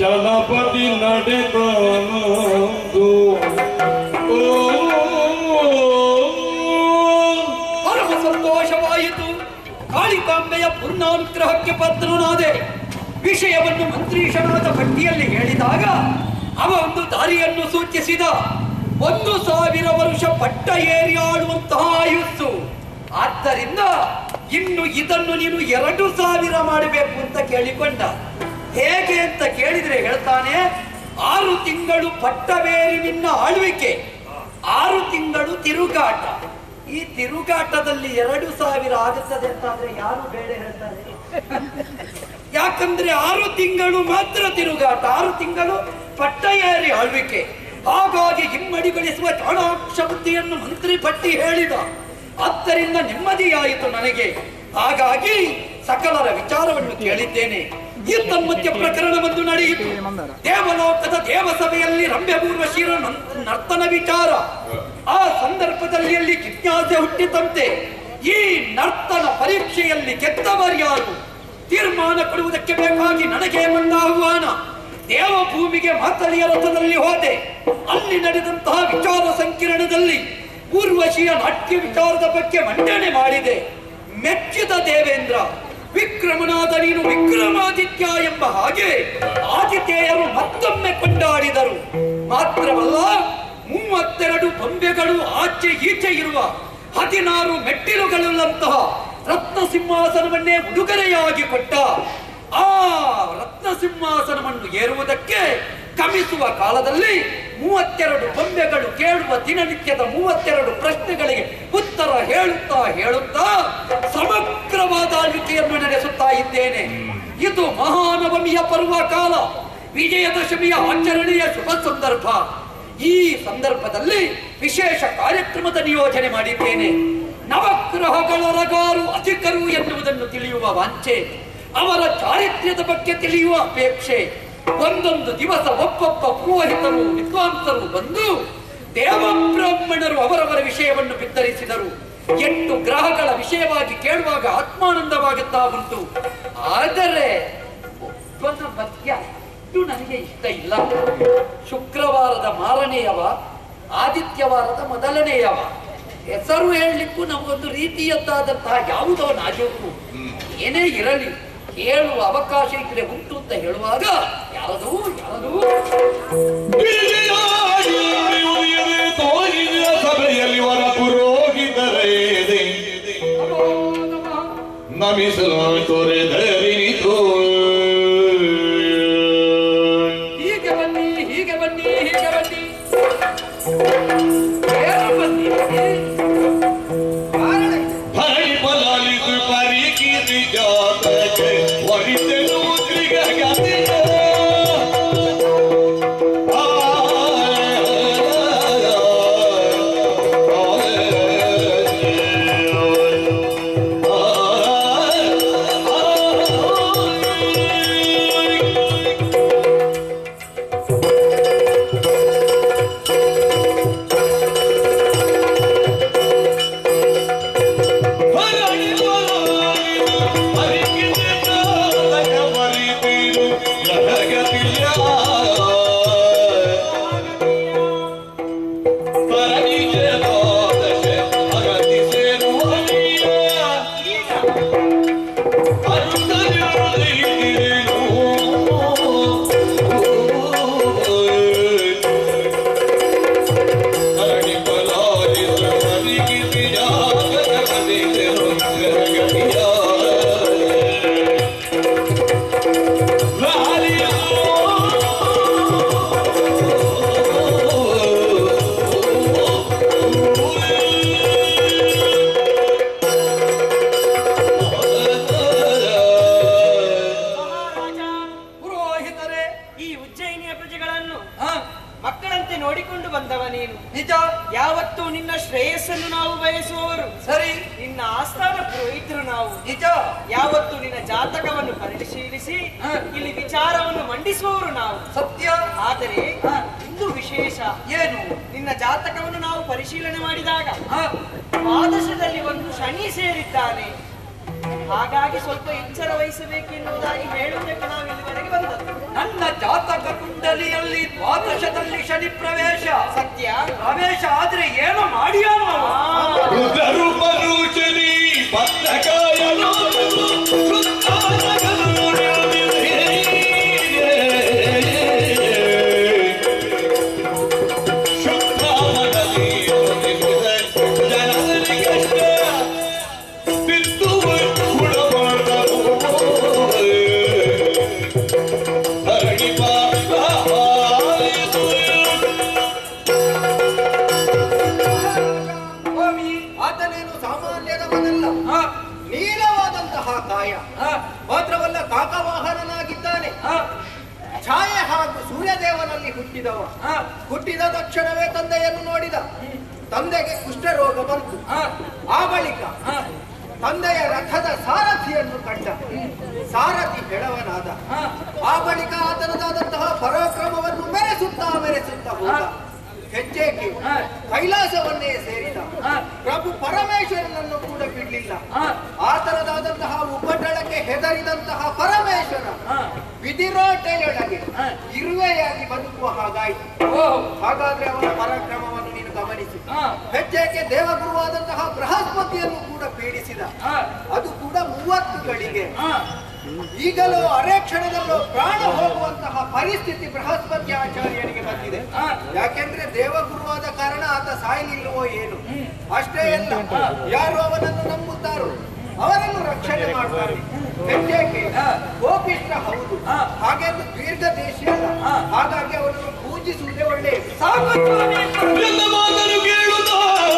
ಗಣಪತಿ ನಡೆದನೊಂದು ಓ ಪರಮ ಸಂತೋಷವಾಯಿತು ಕಾಳಿಕಾಂಬೆಯ ಪೂರ್ಣಾನುಗ್ರಹಕ್ಕೆ ಪಾತ್ರನಾದೆ ವಿಷಯವನ್ನು ಮಂತ್ರೀಶನಾದ ಭಟ್ಟಿಯಲ್ಲಿ ಹೇಳಿದಾಗ ಅವ ಒಂದು ದಾರಿಯನ್ನು ಸೂಚಿಸಿದ ಒಂದು ಸಾವಿರ ವರ್ಷ ಪಟ್ಟ ಏರಿ ಆಡುವಂತಹ ಆಯುಸ್ಸು ಆದ್ದರಿಂದ ಇನ್ನು ಇದನ್ನು ನೀನು ಎರಡು ಸಾವಿರ ಮಾಡಬೇಕು ಅಂತ ಕೇಳಿಕೊಂಡ ಹೇಗೆ ಅಂತ ಕೇಳಿದ್ರೆ ಹೇಳ್ತಾನೆ ಆರು ತಿಂಗಳು ಪಟ್ಟವೇರಿ ನಿನ್ನ ಆಳ್ವಿಕೆ ಆರು ತಿಂಗಳು ತಿರುಗಾಟ ಈ ತಿರುಗಾಟದಲ್ಲಿ ಎರಡು ಸಾವಿರ ಆಗುತ್ತದೆ ಅಂತಾದ್ರೆ ಯಾರು ಬೇಡ ಹೇಳ್ತಾರೆ ಯಾಕಂದ್ರೆ ಆರು ತಿಂಗಳು ಮಾತ್ರ ತಿರುಗಾಟ ಆರು ತಿಂಗಳು ಪಟ್ಟ ಏರಿ ಆಳ್ವಿಕೆ ಹಾಗಾಗಿ ಹಿಮ್ಮಡಿಗೊಳಿಸುವ ಚಾಣಾಕ್ಷ ಬುದ್ಧಿಯನ್ನು ಮಂತ್ರಿ ಪಟ್ಟಿ ಹೇಳಿದ ಆದ್ದರಿಂದ ನೆಮ್ಮದಿಯಾಯಿತು ನನಗೆ ಹಾಗಾಗಿ ಸಕಲರ ವಿಚಾರವನ್ನು ಕೇಳಿದ್ದೇನೆ ಈ ತನ್ಮಧ್ಯ ಪ್ರಕರಣವೊಂದು ನಡೆಯಿತು ದೇವಲೋಕದ ದೇವಸಭೆಯಲ್ಲಿ ರಂಭೆಪೂರ್ವ ಶಿರ ನರ್ತನ ವಿಚಾರ ಆ ಸಂದರ್ಭದಲ್ಲಿ ಅಲ್ಲಿ ಜಿಜ್ಞಾಸೆ ಹುಟ್ಟಿತಂತೆ ಈ ನರ್ತನ ಪರೀಕ್ಷೆಯಲ್ಲಿ ಗೆದ್ದವರ್ಯಾರು ತೀರ್ಮಾನ ಕೊಡುವುದಕ್ಕೆ ಬೇಕಾಗಿ ನನಗೆ ಬಂದ ಆಹ್ವಾನ ದೇವಭೂಮಿಗೆ ಮಾತಲಿಯ ರಥದಲ್ಲಿ ಹೋದೆ ಅಲ್ಲಿ ನಡೆದಂತಹ ವಿಚಾರ ಸಂಕಿರಣದಲ್ಲಿ ಊರ್ವಶಿಯ ನಾಟ್ಯ ವಿಚಾರದ ಬಗ್ಗೆ ಮಂಡನೆ ಮಾಡಿದೆ ಮೆಚ್ಚಿದ ದೇವೇಂದ್ರ ವಿಕ್ರಮನಾದ ನೀನು ವಿಕ್ರಮಾದಿತ್ಯ ಎಂಬ ಹಾಗೆ ಆದಿತ್ಯರು ಮತ್ತೊಮ್ಮೆ ಕೊಂಡಾಡಿದರು ಮಾತ್ರವಲ್ಲ ಮೂವತ್ತೆರಡು ಬೊಂಬೆಗಳು ಆಚೆ ಈಚೆ ಇರುವ ಹದಿನಾರು ಮೆಟ್ಟಿಲುಗಳುಳ್ಳಂತಹ ರತ್ನ ಸಿಂಹಾಸನವನ್ನೇ ಉಡುಗೊರೆಯಾಗಿ ಕೊಟ್ಟ ಆ ರತ್ನ ಸಿಂಹಾಸನವನ್ನು ಏರುವುದಕ್ಕೆ ಕಮಿಸುವ ಕಾಲದಲ್ಲಿ ಮೂವತ್ತೆರಡು ಬೊಂಬೆಗಳು ಕೇಳುವ ದಿನನಿತ್ಯದ ಮೂವತ್ತೆರಡು ಪ್ರಶ್ನೆಗಳಿಗೆ ಉತ್ತರ ಹೇಳುತ್ತಾ ಹೇಳುತ್ತಾ ಸಮಗ್ರವಾದ ಆಳ್ವಿಕೆಯನ್ನು ನಡೆಸುತ್ತಾ ಇದ್ದೇನೆ ಇದು ಮಹಾನವಮಿಯ ಪರ್ವ ಕಾಲ ವಿಜಯದಶಮಿಯ ಆಚರಣೆಯ ಶುಭ ಸಂದರ್ಭ ಈ ಸಂದರ್ಭದಲ್ಲಿ ವಿಶೇಷ ಕಾರ್ಯಕ್ರಮದ ನಿಯೋಜನೆ ಮಾಡಿದ್ದೇನೆ ನವಗ್ರಹಗಳೊರಗಾರು ಅಧಿಕರು ಎನ್ನುವುದನ್ನು ತಿಳಿಯುವ ವಾಂಛೆ ಅವರ ಚಾರಿತ್ರ್ಯದ ಬಗ್ಗೆ ತಿಳಿಯುವ ಅಪೇಕ್ಷೆ ಒಂದೊಂದು ದಿವಸ ಒಬ್ಬೊಬ್ಬ ಪುರೋಹಿತರು ವಿದ್ವಾಂಸರು ಬಂದು ದೇವಬ್ರಾಹ್ಮಣರು ಅವರವರ ವಿಷಯವನ್ನು ಬಿತ್ತರಿಸಿದರು ಎಂಟು ಗ್ರಹಗಳ ವಿಷಯವಾಗಿ ಕೇಳುವಾಗ ಆತ್ಮಾನಂದವಾಗುತ್ತಾ ಉಂಟು ಆದರೆ ಒಬ್ಬನ ಮಧ್ಯ ಇದು ನನಗೆ ಇಷ್ಟ ಇಲ್ಲ ಶುಕ್ರವಾರದ ಮಾರನೆಯವ ಆದಿತ್ಯವಾರದ ಮೊದಲನೆಯವ ಹೆಸರು ಹೇಳಲಿಕ್ಕೂ ನಮಗೊಂದು ರೀತಿಯದ್ದಾದಂತಹ ಯಾವುದೋ ನಾಜೂಕು ಏನೇ ಇರಲಿ ಹೇಳುವ ಅವಕಾಶ ಇದ್ರೆ ಉಂಟು ಅಂತ ಹೇಳುವಾಗ ಯಾರದು ಯಾರದು ಗಿರಿಜೆಯಾಗಿ ಉಳಿಯುವುದಿದೆ ತೋರಿದ ಸಭೆಯಲ್ಲಿ ವರ ಪುರೋಹಿತರೇದೆ ನಮೋ ನಮಃ. ನಮಿಸಲು ತೊರೆದರಿತು ಹೀಗೆ ಬನ್ನಿ ಹೀಗೆ ಬನ್ನಿ ಹೀಗೆ ಬನ್ನಿ ಏನು ಬನ್ನಿ ಕಾರಣ ಇದೆ. ಹರಿ ಬಲಾಲಿತು ಪರಿಕಿರಿ ಜಾತಕ್ಕೆ ವರಿತೆನು ತ್ರಿಗಗತಿಯ ಮಹಾರಾಜ ಪುರೋಹಿತರೇ ಈ ಉಜ್ಜಯಿನಿಯ ಪ್ರಜೆಗಳನ್ನು ಹಾ ಮಕ್ಕಳಂತೆ ನೋಡಿಕೊಂಡು ಬಂದವ ನೀನು ನಿಜ ಯಾವತ್ತೂ ನಿನ್ನ ಶ್ರೇಯಸ್ಸನ್ನು ನಾವು ಬಯಸುವವರು ಸರಿ ನಿನ್ನ ಆಸ್ಥಾನ ಪುರೋಹಿತರು ನಾವು ನಿಜ ಯಾವತ್ತು ನಿನ್ನ ಜಾತಕವನ್ನು ಪರಿಶೀಲಿಸಿ ಹ. ಇಲ್ಲಿ ವಿಚಾರವನ್ನು ಮಂಡಿಸುವವರು ನಾವು ಸತ್ಯ ಆದರೆ ಹ. ಇಂದು ವಿಶೇಷ ಏನು ನಿನ್ನ ಜಾತಕವನ್ನು ನಾವು ಪರಿಶೀಲನೆ ಮಾಡಿದಾಗ ಹಾ ದ್ವಾದಶದಲ್ಲಿ ಒಂದು ಶನಿ ಸೇರಿದ್ದಾನೆ ಹಾಗಾಗಿ ಸ್ವಲ್ಪ ಎಚ್ಚರ ವಹಿಸಬೇಕೆನ್ನುವುದಾಗಿ ಹೇಳುವುದಕ್ಕೆ ನಾವು ಇಲ್ಲಿವರೆಗೆ ಬಂದದ್ದು ನನ್ನ ಜಾತಕ ಕುಂಡಲಿಯಲ್ಲಿ ದ್ವಾದಶದಲ್ಲಿ ಶನಿ ಪ್ರವೇಶ ಸತ್ಯ ಪ್ರವೇಶ ಆದ್ರೆ ಏನು ಮಾಡಿಯೋ ನಾವು ರುದ್ರರೂಪರೂಚನಿ ಪತ್ರಕಾಯಲು ಸ್ವಾಮಿ ಆತನೇನು ಸಾಮಾನ್ಯದವನಲ್ಲ ಹಾ, ನೀಲವಾದಂತಹ ಕಾಯ ಹಾ, ಮಾತ್ರವಲ್ಲ ಕಾಕವಾಹನನಾಗಿದ್ದಾನೆ ಹಾ, ಛಾಯೆ ಹಾಗೂ ಸೂರ್ಯದೇವನಲ್ಲಿ ಹುಟ್ಟಿದವ ಹಾ, ಹುಟ್ಟಿದ ತಕ್ಷಣವೇ ತಂದೆಯನ್ನು ನೋಡಿದ ತಂದೆಗೆ ಕುಷ್ಠರೋಗ ಬಂತು ಹಾ, ಆ ಬಳಿಕ ಹಾ, ತಂದೆಯ ರಥದ ಸಾರಥಿಯನ್ನು ಕಂಡ ಸಾರಥಿ ಬೆಳವನಾದ ಹಾ. ಆ ಬಳಿಕ ಆತನದಾದಂತಹ ಪರಾಕ್ರಮವನ್ನು ಮೆರೆಸುತ್ತಾ ಮೆರೆಸುತ್ತಾ ಹೋದ ಹೆಜ್ಜೆಗೆ ಹಾ. ಕೈಲಾಸವನ್ನೇ ಸೇರಿದ ಹಾ. ಪ್ರಭು ಪರಮೇಶ್ವರನನ್ನು ಕೂಡ ಬಿಡ್ಲಿಲ್ಲ ಹಾ. ಆತನದಾದಂತಹ ಉಪಟಳಕ್ಕೆ ಹೆದರಿದಂತಹ ಪರಮೇಶ್ವರ ಹಾ. ಬಿದಿರೋಟೆಯೊಳಗೆ ಹಾ. ಇರುವೆಯಾಗಿ ಬದುಕುವ ಹಾಗಾಯಿತು ಓ, ಹಾಗಾದ್ರೆ ಅವನ ಪರಾಕ್ರಮವನ್ನು ನೀನು ಗಮನಿಸಿ ಹಾ, ಹೆಜ್ಜೆಗೆ ದೇವಗುರುವಾದಂತಹ ಬೃಹಸ್ಪತಿಯನ್ನು ಕೂಡ ಪೀಡಿಸಿದ ಹಾ, ಅದು ಕೂಡ ಮೂವತ್ತು ಗಳಿಗೆ ಹಾ, ಈಗಲೂ ಅರೆ ಕ್ಷಣದಲ್ಲೂ ಪ್ರಾಣ ಹೋಗುವಂತಹ ಪರಿಸ್ಥಿತಿ ಬೃಹಸ್ಪತಿ ಆಚಾರ್ಯನಿಗೆ ಬಂದಿದೆ ಹಾ. ಯಾಕೆಂದ್ರೆ ದೇವಗುರುವಾದ ಕಾರಣ ಆತ ಸಾಯಲಿಲ್ಲವೋ ಏನು ಅಷ್ಟೇ ಅಲ್ಲ ಯಾರು ಅವನನ್ನು ನಂಬುತ್ತಾರೋ ಅವರನ್ನು ರಕ್ಷಣೆ ಮಾಡ್ತಾರೆ ಹೆಜ್ಜೆಗೆ ಹಾ. ಕೋಪಿಷ್ಟ ಹೌದು ಹಾ. ಹಾಗೆಂದು ದೀರ್ಘ ದೇಶಿ ಅಲ್ಲ ಹಾ. ಹಾಗಾಗಿ ಅವನನ್ನು ಪೂಜಿಸುವುದೇ ಒಳ್ಳೆಯದು ಸಾಕು ಸ್ವಾಮಿ ಎಲ್ಲ ಮಾತನ್ನು ಕೇಳುತ್ತ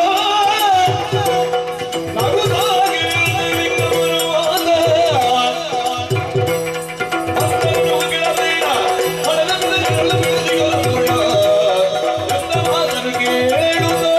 ನಗುತ್ತಾಗೆ ಲಿಂಗಮರುವಾದ. ಮತ್ತೊಂದು ಗೆಳತಿಯ ಹೊಳೆನಗುತ್ತಲ ಬೆಳೆದಿಗಲುಗಳ. ಎಲ್ಲ ಮಾತನ್ನು ಕೇಳುತ್ತ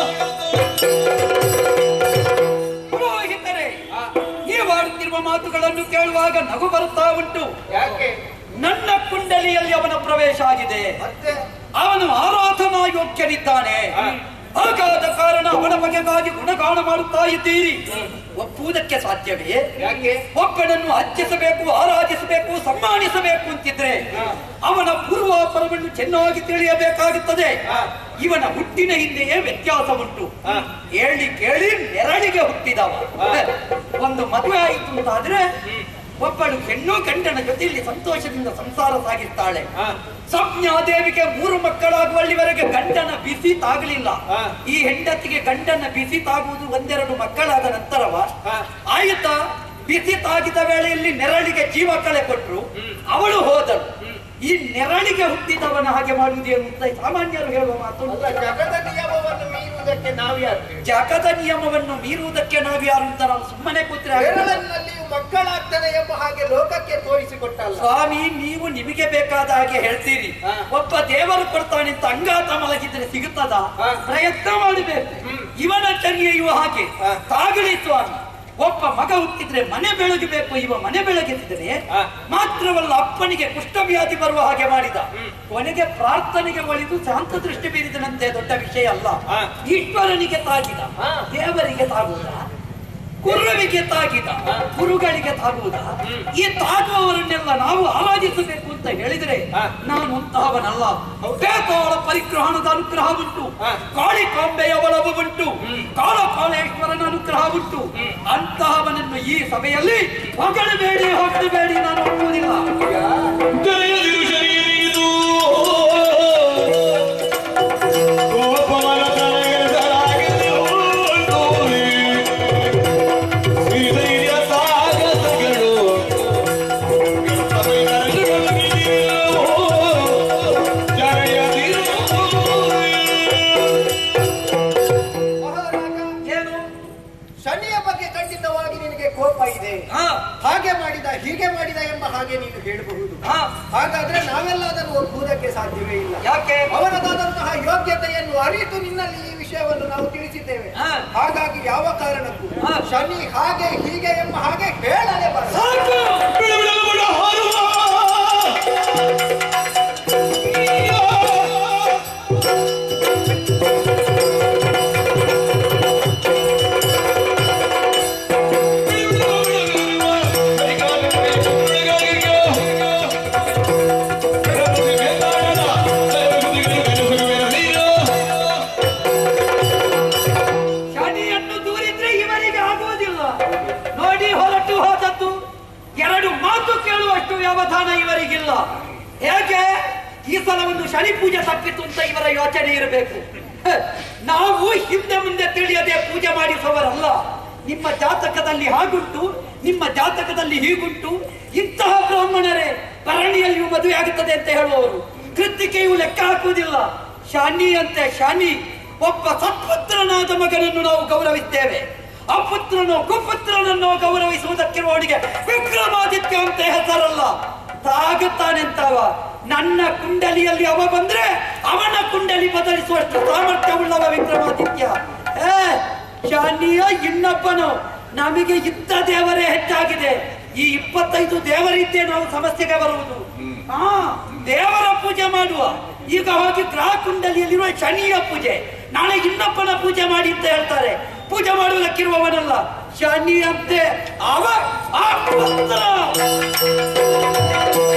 ಪುರೋಹಿತರೇ ನೀವಾಡುತ್ತಿರುವ ಮಾತುಗಳನ್ನು ಕೇಳುವಾಗ ನಗು ಬರುತ್ತಾ ಉಂಟು ಯಾಕೆ ನನ್ನ ಕುಂಡಲಿಯಲ್ಲಿ ಅವನ ಪ್ರವೇಶ ಆಗಿದೆ ಮತ್ತೆ ಅವನು ಆರಾಧನಾ ಯೋಗ್ಯನಿದ್ದಾನೆ ಹಾಗಾದ ಕಾರಣ ಅವನ ಬಗೆಗಾಗಿ ಗುಣಗಾನ ಮಾಡುತ್ತಾ ಇದ್ದೀರಿ ಒಪ್ಪುವುದಕ್ಕೆ ಸಾಧ್ಯವೇ ಯಾಕೆ ಒಬ್ಬನನ್ನು ಅರ್ಚಿಸಬೇಕು ಆರಾಧಿಸಬೇಕು ಸನ್ಮಾನಿಸಬೇಕು ಅಂತಿದ್ರೆ ಅವನ ಪೂರ್ವಾಪರವನ್ನು ಚೆನ್ನಾಗಿ ತಿಳಿಯಬೇಕಾಗುತ್ತದೆ ಇವನ ಹುಟ್ಟಿನ ಹಿಂದೆಯೇ ವ್ಯತ್ಯಾಸ ಉಂಟು ಹೇಳಿ ಕೇಳಿ ನೆರಳಿಗೆ ಹುಟ್ಟಿದವ ಒಂದು ಮದುವೆ ಆಯಿತು ಅಂತಾದ್ರೆ ಒಬ್ಬಳು ಹೆಣ್ಣು ಗಂಡನ ಜೊತೆಯಲ್ಲಿ ಸಂತೋಷದಿಂದ ಸಂಸಾರ ಸಾಗಿರ್ತಾಳೆ ಸಂಜ್ಞಾದೇವಿಗೆ ಮೂರು ಮಕ್ಕಳಾಗುವಲ್ಲಿವರೆಗೆ ಗಂಡನ ಬಿಸಿ ತಾಗಲಿಲ್ಲ ಹಾ. ಈ ಹೆಂಡತಿಗೆ ಗಂಡನ ಬಿಸಿ ತಾಗುವುದು ಒಂದೆರಡು ಮಕ್ಕಳಾದ ನಂತರವ ಹಾ. ಆಯಿತಾ ಬಿಸಿ ತಾಗಿದ ವೇಳೆಯಲ್ಲಿ ನೆರಳಿಗೆ ಜೀವ ಕಳೆ ಕೊಟ್ರು ಅವಳು ಹೋದಳು ಈ ನೆರಳಿಗೆ ಹುಟ್ಟಿದವನ ಹಾಗೆ ಮಾಡುವುದು ಏನು ಅಂತ ಸಾಮಾನ್ಯರು ಹೇಳುವ ಮಾತು ಅಲ್ಲ ಜಗದ ನಿಯಮವನ್ನು ಮೀರುವುದಕ್ಕೆ ನಾವು ಯಾರು ಜಗದ ನಿಯಮವನ್ನು ಮೀರುವುದಕ್ಕೆ ನಾವು ಯಾರು ಅಂತ ನಾವು ಸುಮ್ಮನೆ ಕೂತ್ರೆ ಆಗಲ್ಲ. ಕೇರಳನಲ್ಲಿಯೂ ಮಕ್ಕಳಾಗ್ತದೆ ಎಂಬ ಹಾಗೆ ಲೋಕಕ್ಕೆ ತೋರಿಸಿಕೊಟ್ಟಲ್ಲ ಸ್ವಾಮಿ ನೀವು ನಿಮಗೆ ಬೇಕಾದ ಹಾಗೆ ಹೇಳ್ತೀರಿ ಹಾ. ಒಬ್ಬ ದೇವರು ಕೊಡ್ತಾನೆ ಅಂತ ಅಂಗಾತ ಮಲಗಿದ್ರೆ ಸಿಗುತ್ತದ ಹಾ. ಪ್ರಯತ್ನ ಮಾಡಬೇಕು ಇವನ ಚರ್ಯೆಯು ಹಾಗೆ ಹಾ. ತಾಗಲಿ ಸ್ವಾಮಿ ಒಬ್ಬ ಮಗ ಹುಟ್ಟಿದ್ರೆ ಮನೆ ಬೆಳಗಬೇಕು ಇವ ಮನೆ ಬೆಳಗಿದ್ರೆ ಹಾ. ಮಾತ್ರವಲ್ಲ ಅಪ್ಪನಿಗೆ ಕುಷ್ಠವ್ಯಾಧಿ ಬರುವ ಹಾಗೆ ಮಾಡಿದ ಕೊನೆಗೆ ಪ್ರಾರ್ಥನೆಗೆ ಒಳಿದು ಶಾಂತ ದೃಷ್ಟಿ ಬೀರಿದನಂತೆ ದೊಡ್ಡ ವಿಷಯ ಅಲ್ಲ ಹಾ. ಈಶ್ವರನಿಗೆ ತಾಗಿದ ಹಾ. ದೇವರಿಗೆ ತಾಗುವುದ ಕುರುವಿಗೆ ತಾಗಿದ ಕುರುಗಳಿಗೆ ತಾಗುವುದ ಈ ತಾಗುವವರನ್ನೆಲ್ಲ ನಾವು ಆರಾಧಿಸಬೇಕು ಅಂತ ಹೇಳಿದ್ರೆ ಹಾ. ನಾನು ಅಂತಹವನಲ್ಲ ಬೇತಾಳ ಪರಿಗ್ರಹಣದ ಅನುಗ್ರಹ ಉಂಟು ಹಾ. ಕಾಳಿಕಾಂಬೆಯ ಒಲವು ಉಂಟು ಕಾಳಕಾಳೇಶ್ವರನ ಅನುಗ್ರಹ ಉಂಟು ಅಂತಹವನನ್ನು ಈ ಸಭೆಯಲ್ಲಿ ಹೊಗಳಬೇಡಿ ಹೊಗಳಬೇಡಿ ನಾನು ಒಪ್ಪುವುದಿಲ್ಲ ತೆರೆಯದಿರು ಶರೀರಿದು ಕೋಪವನ ತಲೆಗೆಸರಾಗದೆ ಹೋಗಿ ಶ್ರೀಧೈರ್ಯ ಸಾಗಸಗಳು ಜಯದಿರು ಮಹಾರಾಜ ಏನು ಶನಿಯ ಬಗ್ಗೆ ಖಂಡಿತವಾಗಿ ನಿನಗೆ ಕೋಪ ಇದೆ ಹಾ ಹಾಗೆ ಮಾಡಿದ ಹೀಗೆ ಮಾಡಿದ ಎಂಬ ಹಾಗೆ ನೀನು ಹೇಳಬಹುದು ಹಾ ಹಾಗಾದ್ರೆ ನಾವೆಲ್ಲ ಅದನ್ನು ಒಪ್ಪುವುದಕ್ಕೆ ಸಾಧ್ಯವೇ ಇಲ್ಲ ಯಾಕೆ ಅವನದಾದಂತಹ ಯೋಗ್ಯತೆಯನ್ನು ಅರಿತು ನಿನ್ನಲ್ಲಿ ಈ ವಿಷಯವನ್ನು ನಾವು ತಿಳಿಸಿದ್ದೇವೆ ಹಾ. ಹಾಗಾಗಿ ಯಾವ ಕಾರಣಕ್ಕೂ ಹಾ. ಶನಿ ಹಾಗೆ ಹೀಗೆ ಎಂಬ ಹಾಗೆ ಹೇಳಲೇ ಬರಲ್ಲ ಸಾಕು ಬಿಡುಬಿಡುಬಿಡು ಹಾರುವ ಬಿಡುಬಿಡುಬಿಡು ಹೇಗೆ ಈ ಸಲ ಒಂದು ಶನಿ ಪೂಜೆ ತಪ್ಪಿತು ಅಂತ ಇವರ ಯೋಚನೆ ಇರಬೇಕು ಹ, ನಾವು ಹಿಂದೆ ಮುಂದೆ ತಿಳಿಯದೆ ಪೂಜೆ ಮಾಡಿಸುವವರಲ್ಲ ನಿಮ್ಮ ಜಾತಕದಲ್ಲಿ ಹಾಗುಂಟು ನಿಮ್ಮ ಜಾತಕದಲ್ಲಿ ಹೀಗುಂಟು ಇಂತಹ ಬ್ರಾಹ್ಮಣರೇ ಭರಣಿಯಲ್ಲಿಯೂ ಮದುವೆ ಆಗುತ್ತದೆ ಅಂತ ಹೇಳುವವರು ಕೃತಿಕೆಯು ಲೆಕ್ಕ ಹಾಕುವುದಿಲ್ಲ ಶನಿ ಅಂತೆ ಶನಿ ಒಬ್ಬ ಸತ್ಪುತ್ರನಾದ ಮಗನನ್ನು ನಾವು ಗೌರವಿಸ್ತೇವೆ ಅಪುತ್ರನು ಕುಪುತ್ರನನ್ನು ಗೌರವಿಸುವುದಕ್ಕಿರುವವನಿಗೆ ವಿಕ್ರಮಾದಿತ್ಯ ಅಂತ ಹೆಸರಲ್ಲ ತಾಗುತ್ತಾನೆಂತವ ನನ್ನ ಕುಂಡಲಿಯಲ್ಲಿ ಅವ ಬಂದ್ರೆ ಅವನ ಕುಂಡಲಿ ಬದಲಿಸುವಷ್ಟು ಸಾಮರ್ಥ್ಯವುಳ್ಳವ ವಿಕ್ರಮಾದಿತ್ಯ ಏ ಶನಿಯ ಇನ್ನೊಬ್ಬನು ನಮಗೆ ಇದ್ದ ದೇವರೇ ಹೆಚ್ಚಾಗಿದೆ ಈ ಇಪ್ಪತ್ತೈದು ದೇವರಿದ್ದೇ ನಾವು ಸಮಸ್ಯೆಗೆ ಬರುವುದು ಹಾ ದೇವರ ಪೂಜೆ ಮಾಡುವ ಈಗ ಹೋಗಿ ಗ್ರಹ ಕುಂಡಲಿಯಲ್ಲಿರುವ ಶನಿಯ ಪೂಜೆ ನಾಳೆ ಇನ್ನೊಬ್ಬನ ಪೂಜೆ ಮಾಡಿ ಅಂತ ಹೇಳ್ತಾರೆ ಪೂಜೆ ಮಾಡುವುದಕ್ಕಿರುವವನಲ್ಲ ಶನಿ ಅಂತೆ ಅವ ಆ ಪುತ್ರ